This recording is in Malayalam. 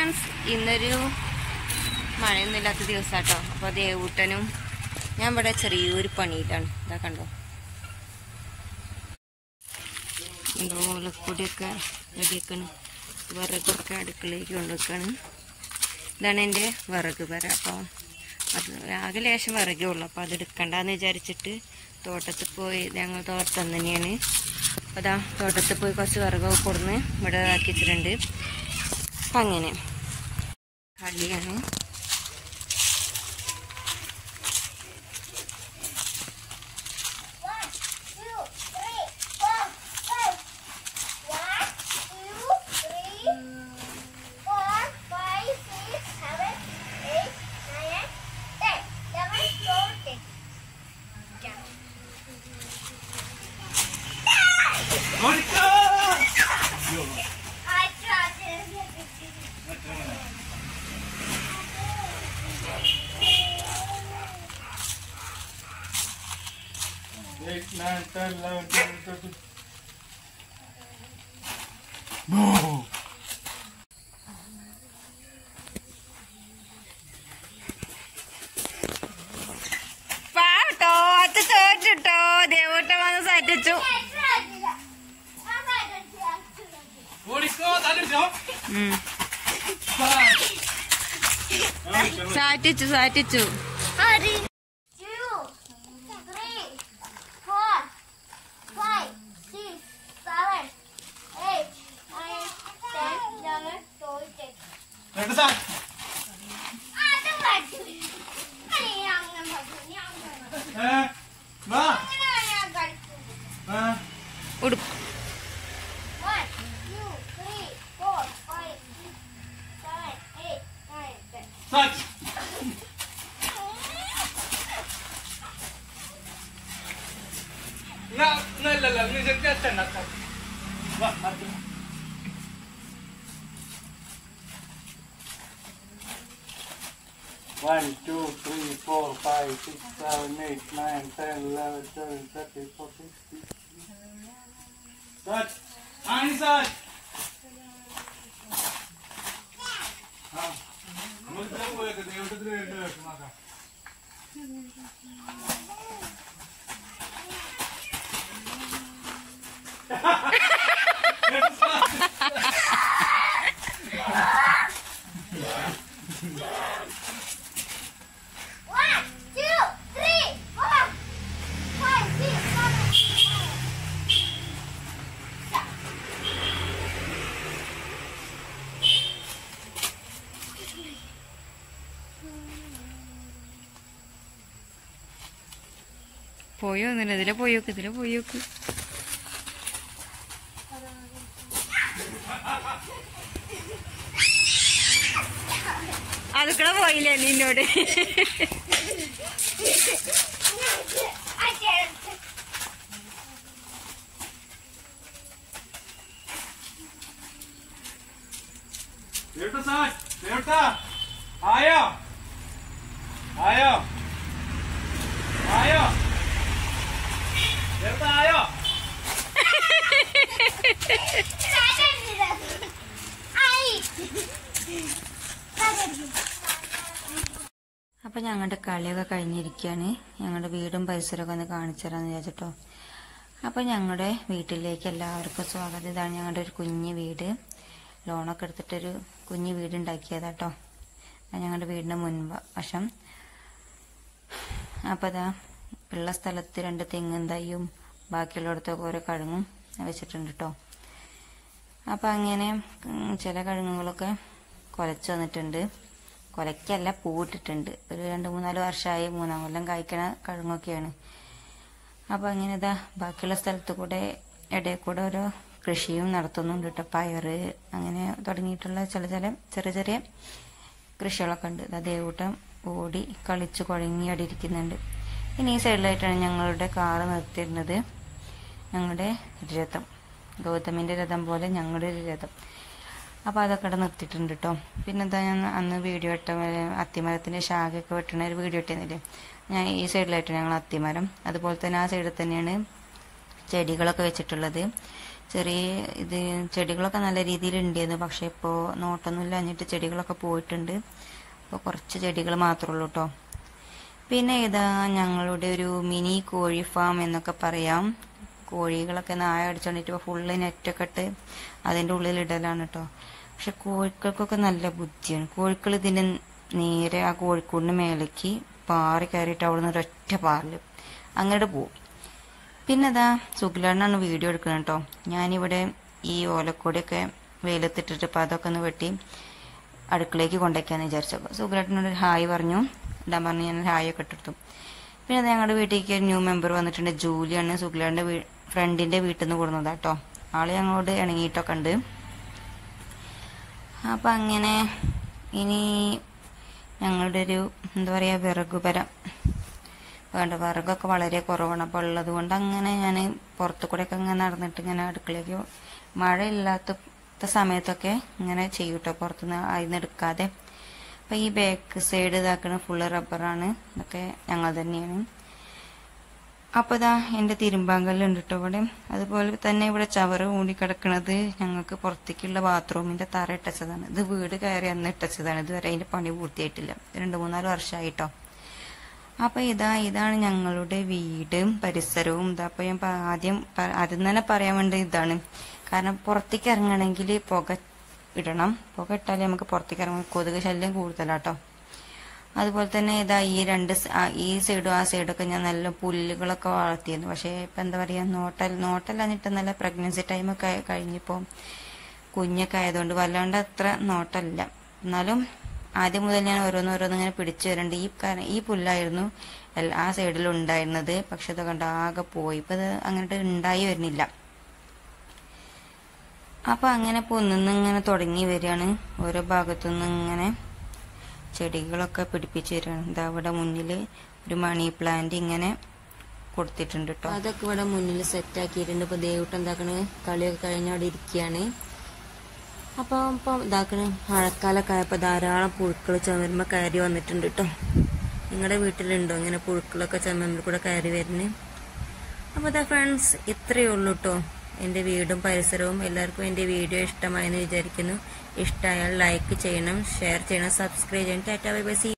ഫ്രണ്ട്സ് ഇന്നൊരു മഴയൊന്നും ഇല്ലാത്ത ദിവസാട്ടോ അപ്പൊ ദേവൂട്ടനും ഞാൻ ഇവിടെ ചെറിയൊരു പണിയിലാണ് ഇതാ കണ്ടോ എന്തോ മുളപ്പൊടിയൊക്കെ റെഡിയാക്കാണ് വിറകൊക്കെ അടുക്കളയിലേക്ക് കൊണ്ടുവെക്കാണ് ഇതാണ് എൻ്റെ വിറക് പെര അപ്പോൾ അത് ആകെ ലേശം വിറകേ ഉള്ളൂ അപ്പോൾ അത് എടുക്കണ്ടെന്ന് വിചാരിച്ചിട്ട് തോട്ടത്തിൽ പോയി ഞങ്ങൾ തോട്ടം തന്നെയാണ് അപ്പോൾ അതാ തോട്ടത്തിൽ പോയി കുറച്ച് വിറകൊക്കെ കൊടുന്ന് ഇവിടെ ആക്കി വെച്ചിട്ടുണ്ട് അപ്പം അങ്ങനെ കളിയാണ് One, two, three, four, five. One, two, three, four, five, six, seven, eight, nine, ten. Eleven, twelve, thirteen. I tried it. Eight, nine, ten, eleven, twelve, thirteen. No. പാട്ടോ അത് തോറ്റിട്ടോ ദേവൂട്ട വന്ന് സറ്റിച്ചു ഓടിക്കോ തല്ലിട്ടോ സാറ്റിച്ചു സാറ്റിച്ചു Two, three, four, five, six, seven, eight, nine, ten, eleven, twelve, thirteen. രണ്ട് സാർ അത് പറ്റൂ. അത് ഞാൻ അങ്ങനെ പറ്റൂ. ഞാൻ അങ്ങനെ പറ്റൂ. ഏ വാ അങ്ങനെ ഞാൻ കളിക്കും. ആ ഉടുപ്പ് One, two, three, four, five, six, seven, eight, nine, ten. സാറ്റ് Na, നല്ലല്ല നീ ചെക്കണ്ട വാ അടുത്ത One, two, three, four, five, six, seven, eight, nine, ten, eleven, twelve, thirteen, fourteen, fifteen. Start. Ani start. ആ. നമുക്ക് പോയൊക്കെ ദൈവത്തിന് വേണ്ടി വെക്കണോക്കാം One, two, three, four, five, six, seven, eight. പോയോ എന്നില്ല ഇതിലെ പോയോക്ക് ഇതിലെ പോയോക്ക് അതുക്കൂടെ പോയില്ലേ നിന്നോട് I did it. ദേവട്ട സാർ ദേവട്ട ആയോ ആയോ ആയോ ദേവട്ട ആയോ I did it. I. I did it. അപ്പൊ ഞങ്ങളുടെ കളിയൊക്കെ കഴിഞ്ഞിരിക്കുകയാണ് ഞങ്ങളുടെ വീടും പരിസരമൊക്കെ ഒന്ന് കാണിച്ചു തരാന്ന് വിചാരിച്ചിട്ടോ അപ്പൊ ഞങ്ങളുടെ വീട്ടിലേക്ക് എല്ലാവർക്കും സ്വാഗതം ഇതാണ് ഞങ്ങളുടെ ഒരു കുഞ്ഞു വീട് ലോണൊക്കെ എടുത്തിട്ടൊരു കുഞ്ഞു വീട് ഉണ്ടാക്കിയതാട്ടോ അത് ഞങ്ങളുടെ വീടിന്റെ മുൻവശം അപ്പൊ അതാ ഉള്ള സ്ഥലത്ത് രണ്ട് തെങ്ങും തയ്യും ബാക്കിയുള്ളിടത്തൊക്കെ ഓരോ കഴുങ്ങും വെച്ചിട്ടുണ്ട് കേട്ടോ അപ്പൊ അങ്ങനെ ഉം, ചില കഴുങ്ങുകളൊക്കെ കുലച്ചു വന്നിട്ടുണ്ട് കുലയ്ക്കല്ല പൂവിട്ടിട്ടുണ്ട് ഒരു രണ്ട് മൂന്നാല് വർഷമായി മൂന്നാം കൊല്ലം കായ്ക്കണ കഴുങ്ങൊക്കെയാണ് അപ്പൊ അങ്ങനെ ഇതാ ബാക്കിയുള്ള സ്ഥലത്ത് കൂടെ ഇടയിൽ കൂടെ ഓരോ കൃഷിയും നടത്തുന്നുണ്ട് കേട്ടോ പയറ് അങ്ങനെ തുടങ്ങിയിട്ടുള്ള ചില ചില ചെറിയ ചെറിയ കൃഷികളൊക്കെ ഉണ്ട് ഇതാ ദേവൂട്ടം ഓടി കളിച്ച് കുഴങ്ങി അവിടെ ഇരിക്കുന്നുണ്ട് ഇനി ഈ സൈഡിലായിട്ടാണ് ഞങ്ങളുടെ കാറ് നിർത്തിയിരുന്നത് ഞങ്ങളുടെ രഥം ഗൗതമിന്റെ രഥം പോലെ ഞങ്ങളുടെ ഒരു രഥം അപ്പോൾ അതൊക്കെ അവിടെ നിർത്തിയിട്ടുണ്ട് കേട്ടോ പിന്നെന്താ ഞാൻ അന്ന് വീഡിയോ ഇട്ട ഏ, അത്തിമരത്തിന്റെ ശാഖയൊക്കെ വെട്ടണ ഒരു വീഡിയോ ഇട്ടിരുന്നില്ലേ ഞാൻ ഈ സൈഡിലായിട്ട് ഞങ്ങൾ അത്തിമരം അതുപോലെ തന്നെ ആ സൈഡിൽ തന്നെയാണ് ചെടികളൊക്കെ വെച്ചിട്ടുള്ളത് ചെറിയ ഇത് ചെടികളൊക്കെ നല്ല രീതിയിൽ ഉണ്ടായിരുന്നു പക്ഷെ ഇപ്പോൾ നോട്ടൊന്നും ഇല്ലാഞ്ഞിട്ട് ചെടികളൊക്കെ പോയിട്ടുണ്ട് അപ്പോൾ കുറച്ച് ചെടികൾ മാത്രമേ ഉള്ളൂ കേട്ടോ പിന്നെ ഇതാ ഞങ്ങളുടെ ഒരു മിനി കോഴി ഫാം എന്നൊക്കെ പറയാം കോഴികളൊക്കെ നായ അടിച്ചോണ്ടിട്ട് ഇപ്പോൾ ഫുള്ള് നെറ്റൊക്കെ ഇട്ട് അതിൻ്റെ ഉള്ളിൽ ഇടലാണ് കേട്ടോ പക്ഷെ കോഴികൾക്കൊക്കെ നല്ല ബുദ്ധിയാണ് കോഴികൾ ഇതിൻ്റെ നേരെ ആ കോഴിക്കൂടിന് മേലേക്ക് പാറി കയറിയിട്ട് അവിടെ നിന്ന് ഒരൊറ്റ പാറില് അങ്ങോട്ട് പോവും പിന്നെ അതാ സുഖിലാണ്ടാണ് വീഡിയോ എടുക്കുന്നത് കേട്ടോ ഞാനിവിടെ ഈ ഓലക്കൊടിയൊക്കെ വെയിലത്തിട്ടിട്ട് ഇപ്പം അതൊക്കെ ഒന്ന് വെട്ടി അടുക്കളയ്ക്ക് കൊണ്ടുവയ്ക്കാന്ന് വിചാരിച്ചു അപ്പോൾ സുഖിലാട്ടിനോട് ഒരു ഹായ് പറഞ്ഞു ഇടാൻ പറഞ്ഞു ഞാൻ ഒരു ഹായ് ഒക്കെ ഇട്ടെടുത്തു പിന്നെ അത് ഞങ്ങളുടെ വീട്ടിലേക്ക് ഒരു ന്യൂ മെമ്പർ വന്നിട്ടുണ്ട് ജൂലിയാണ് സുഖിലാന്റെ ഫ്രണ്ടിന്റെ വീട്ടിൽ നിന്ന് കൊടുക്കുന്നത് കേട്ടോ ആള് ഞങ്ങളോട് ഇണങ്ങിയിട്ടൊക്കെ ഉണ്ട് അപ്പം അങ്ങനെ ഇനി ഞങ്ങളുടെ ഒരു എന്താ പറയുക വിറകുപരം വേണ്ട വിറകൊക്കെ വളരെ കുറവാണ് അപ്പോൾ ഉള്ളത് കൊണ്ട് അങ്ങനെ ഞാൻ പുറത്തു കൂടെയൊക്കെ ഇങ്ങനെ നടന്നിട്ട് ഇങ്ങനെ അടുക്കളയ്ക്ക് മഴ ഇല്ലാത്ത സമയത്തൊക്കെ ഇങ്ങനെ ചെയ്യും കേട്ടോ പുറത്തുനിന്ന് അതിന് എടുക്കാതെ അപ്പം ഈ ബാക്ക് സൈഡ് ഇതാക്കണ ഫുള്ള് റബ്ബറാണ് ഇതൊക്കെ ഞങ്ങൾ തന്നെയാണ് അപ്പോൾ ഇതാ എൻ്റെ തിരുമ്പാങ്കല്ലുണ്ട് കേട്ടോ ഇവിടെ അതുപോലെ തന്നെ ഇവിടെ ചവറ് മൂടിക്കിടക്കണത് ഞങ്ങൾക്ക് പുറത്തേക്കുള്ള ബാത്റൂമിൻ്റെ തറ ഇട്ടച്ചതാണ് ഇത് വീട് കയറി അന്ന് ഇട്ടച്ചതാണ് ഇതുവരെ അതിൻ്റെ പണി പൂർത്തിയായിട്ടില്ല രണ്ട് മൂന്നാല് വർഷമായിട്ടോ അപ്പൊ ഇതാ ഇതാണ് ഞങ്ങളുടെ വീടും പരിസരവും ഇതാ അപ്പൊ ഞാൻ പ- ആദ്യം പ- ആദ്യം തന്നെ പറയാൻ വേണ്ടി ഇതാണ് കാരണം പുറത്തേക്ക് ഇറങ്ങണമെങ്കിൽ പുക ഇടണം പുക ഇട്ടാലേ നമുക്ക് പുറത്തേക്ക് ഇറങ്ങാൻ കൊതുക് ശല്യം കൂടുതലാട്ടോ അതുപോലെ തന്നെ ഇതാ ഈ രണ്ട് സ- ആ, ഈ സൈഡും ആ സൈഡൊക്കെ ഞാൻ നല്ല പുല്ലുകളൊക്കെ വളർത്തിയിരുന്നു പക്ഷേ ഇപ്പം എന്താ പറയുക നോട്ടൽ നോട്ടല്ലാഞ്ഞിട്ട് നല്ല പ്രഗ്നൻസി ടൈമൊക്കെ കഴിഞ്ഞപ്പോൾ കുഞ്ഞൊക്കെ ആയതുകൊണ്ട് വല്ലാണ്ട് അത്ര നോട്ടല്ല എന്നാലും ആദ്യം മുതൽ ഞാൻ ഓരോന്നോരോന്ന് ഇങ്ങനെ പിടിച്ചു വരണ്ട് ഈ കാരണം ഈ പുല്ലായിരുന്നു എല്ലാ- ആ സൈഡിൽ ഉണ്ടായിരുന്നത് പക്ഷെ ഇത് കണ്ട ആകെ പോയി ഇപ്പം ഇത് അങ്ങോട്ട് ഉണ്ടായി വരുന്നില്ല അപ്പൊ അങ്ങനെ പൊന്നിന്ന് ഇങ്ങനെ തുടങ്ങി വരികയാണ് ഓരോ ഭാഗത്തുനിന്ന് ഇങ്ങനെ ചെടികളൊക്കെ പിടിപ്പിച്ച് തരികയാണ് ഇതാ ഇവിടെ മുന്നിൽ ഒരു മണി പ്ലാന്റ് ഇങ്ങനെ കൊടുത്തിട്ടുണ്ട് കേട്ടോ അതൊക്കെ ഇവിടെ മുന്നിൽ സെറ്റ് ആക്കിയിട്ടുണ്ട് ഇപ്പൊ ദേവട്ട് എന്താക്കണ് കളിയൊക്കെ കഴിഞ്ഞ് അവിടെ ഇരിക്കുകയാണ് അപ്പൊ ഇപ്പം ഇതാക്കണ് മഴക്കാലൊക്കെ ആയപ്പോ ധാരാളം പുഴുക്കൾ ചുമരുമ്പോ കയറി വന്നിട്ടുണ്ട് കേട്ടോ നിങ്ങളുടെ വീട്ടിലുണ്ടോ ഇങ്ങനെ പുഴുക്കളൊക്കെ ചുമരിൽ കൂടെ കയറി വരുന്നത് അപ്പോൾ അതാ ഫ്രണ്ട്സ് ഇത്രയേ ഉള്ളൂ കേട്ടോ എൻ്റെ വീടും പരിസരവും എല്ലാവർക്കും എൻ്റെ വീഡിയോ ഇഷ്ടമായെന്ന് വിചാരിക്കുന്നു ഇഷ്ടമായാൽ ലൈക്ക് ചെയ്യണം ഷെയർ ചെയ്യണം സബ്സ്ക്രൈബ് ചെയ്യണം ടാറ്റാ ബൈ ബൈ സി